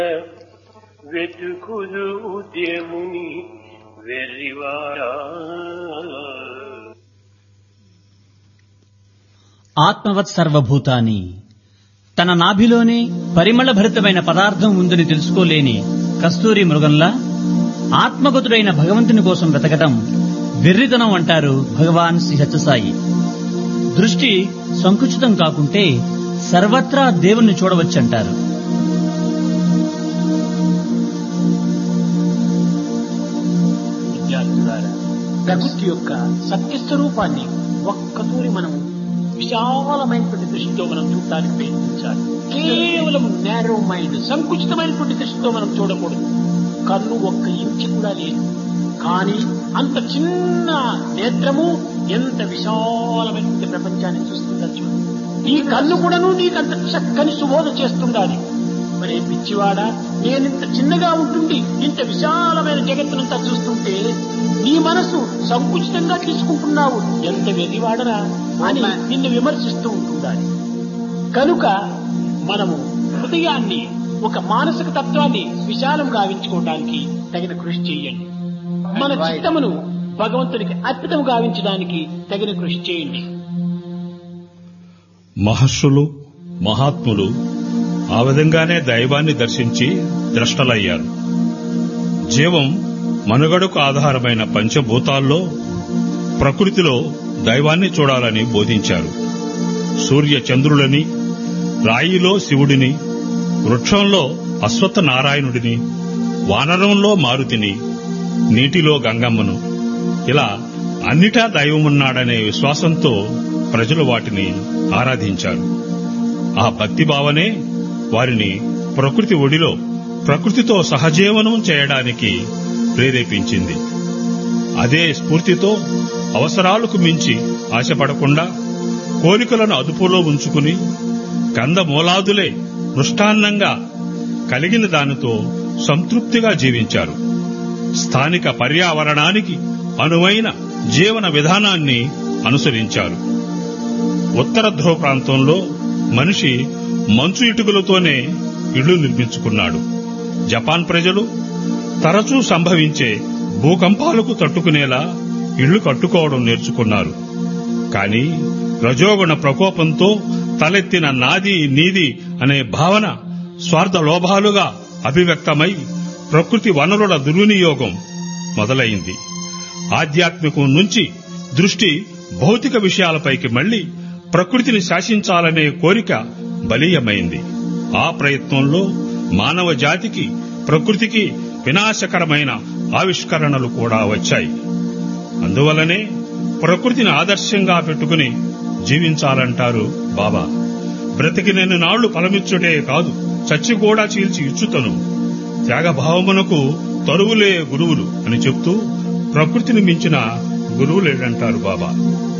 వెతుకుదు ఉద్యముని వెర్రివారా ఆత్మవత్ సర్వభూతాని తన నాభిలోనే పరిమళ భరితమైన పదార్థం ఉందని తెలుసుకోలేని కస్తూరి మృగంలా ఆత్మగతుడైన భగవంతుని కోసం వెతకడం వెర్రితనం అంటారు భగవాన్ శ్రీ సత్యసాయి దృష్టి సంకుచితం కాకుంటే సర్వత్రా దేవుణ్ణి చూడవచ్చంటారు విద్యార్థులారా ప్రకృతి యొక్క సత్యస్వరూపాన్ని ఒక్కతూరి మనం విశాలమైనటువంటి దృష్టితో మనం చూడటానికి ప్రయత్నించాలి కేవలం నేరో మైండ్ సంకుచితమైనటువంటి దృష్టితో మనం చూడకూడదు కన్ను ఒక్క ఇంచి కూడా లేదు కానీ అంత చిన్న నేత్రము ఎంత విశాలమైనటువంటి ప్రపంచాన్ని చూస్తుందని చూడు ఈ కన్ను కూడాను నీకంత చక్కని సుబోధ చేస్తుండాలి మరి పిచ్చివాడా నేనింత చిన్నగా ఉంటుంది ఇంత విశాలమైన జగత్తునంతా చూస్తుంటే నీ మనసు సంకుచితంగా తీసుకుంటున్నావు ఎంత వెర్రివాడరా అని నిన్ను విమర్శిస్తూ ఉంటుండాలి కనుక మనము హృదయాన్ని ఒక మానసిక తత్వాన్ని విశాలం గావించుకోవడానికి తగిన కృషి చేయండి మన చిత్తమును భగవంతునికి అర్పితం గావించడానికి తగిన కృషి చేయండి మహర్షులు మహాత్ములు ఆ విధంగానే దైవాన్ని దర్శించి ద్రష్టలయ్యారు జీవం మనుగడకు ఆధారమైన పంచభూతాల్లో ప్రకృతిలో దైవాన్ని చూడాలని బోధించారు సూర్య చంద్రులని రాయిలో శివుడిని వృక్షంలో అశ్వత్థ నారాయణుడిని వానరంలో మారుతిని నీటిలో గంగమ్మను ఇలా అన్నిటా దైవమున్నాడనే విశ్వాసంతో ప్రజలు వాటిని ఆరాధించారు ఆ భక్తి భావనే వారిని ప్రకృతి ఒడిలో ప్రకృతితో సహజీవనం చేయడానికి ప్రేరేపించింది అదే స్ఫూర్తితో అవసరాలకు మించి ఆశపడకుండా కోరికలను అదుపులో ఉంచుకుని కందమూలాదులే మృష్టాన్నంగా కలిగిన దానితో సంతృప్తిగా జీవించారు స్థానిక పర్యావరణానికి అనువైన జీవన విధానాన్ని అనుసరించారు ఉత్తర ధ్రువ ప్రాంతంలో మనిషి మంచు ఇటుకలతోనే ఇళ్లు నిర్మించుకున్నాడు జపాన్ ప్రజలు తరచూ సంభవించే భూకంపాలకు తట్టుకునేలా ఇళ్లు కట్టుకోవడం నేర్చుకున్నారు కానీ రజోగుణ ప్రకోపంతో తలెత్తిన నాది నీది అనే భావన స్వార్థ లోభాలుగా అభివ్యక్తమై ప్రకృతి వనరుల దుర్వినియోగం మొదలైంది ఆధ్యాత్మికం నుంచి దృష్టి భౌతిక విషయాలపైకి మళ్లీ ప్రకృతిని శాసించాలనే కోరిక బలీయమైంది ఆ ప్రయత్నంలో మానవ జాతికి ప్రకృతికి వినాశకరమైన ఆవిష్కరణలు కూడా వచ్చాయి అందువలనే ప్రకృతిని ఆదర్శంగా పెట్టుకుని జీవించాలంటారు బాబా బ్రతికినన్ని నాళ్లు ఫలమిచ్చుటే కాదు చచ్చి కూడా చీల్చి ఇచ్చుతను త్యాగభావమునకు తరువులే గురువులు అని చెప్తూ ప్రకృతిని మించిన గురువులేడంటారు బాబా